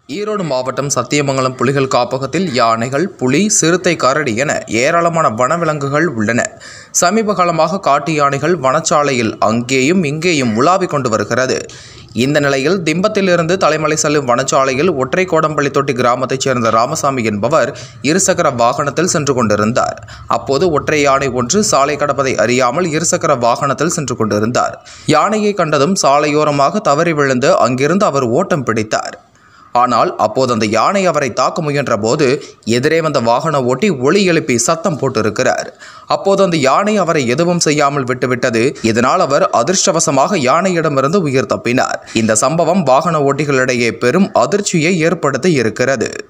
ஈரோடு மாவட்டம் சத்தியமங்கலம் புலிகள் காப்பகத்தில் யானைகள் புலி சிறுத்தை கரடி என ஏராளமான வனவிலங்குகள் உள்ளன சமீப காலமாக காட்டு யானைகள் வனச்சாலையில் அங்கேயும் இங்கேயும் உலாவிக் கொண்டு வருகிறது இந்த நிலையில் திம்பத்திலிருந்து தலைமலை செல்லும் வனச்சாலையில் ஒற்றை கோடம்பள்ளி தொட்டி கிராமத்தைச் சேர்ந்த ராமசாமி என்பவர் இருசக்கர வாகனத்தில் சென்று கொண்டிருந்தார் அப்போது ஒற்றை யானை ஒன்று சாலை கடப்பதை அறியாமல் இருசக்கர வாகனத்தில் சென்று கொண்டிருந்தார் யானையை கண்டதும் சாலையோரமாக தவறி விழுந்து அங்கிருந்து அவர் ஓட்டம் பிடித்தார் ஆனால் அப்போது அந்த யானை அவரை தாக்க முயன்ற போது எதிரே வந்த வாகன ஓட்டி ஒளி எழுப்பி சத்தம் போட்டிருக்கிறார் அப்போது அந்த யானை அவரை எதுவும் செய்யாமல் விட்டுவிட்டது இதனால் அவர் அதிர்ஷ்டவசமாக யானையிடமிருந்து உயிர் தப்பினார் இந்த சம்பவம் வாகன ஓட்டிகளிடையே பெரும் அதிர்ச்சியை ஏற்படுத்தி இருக்கிறது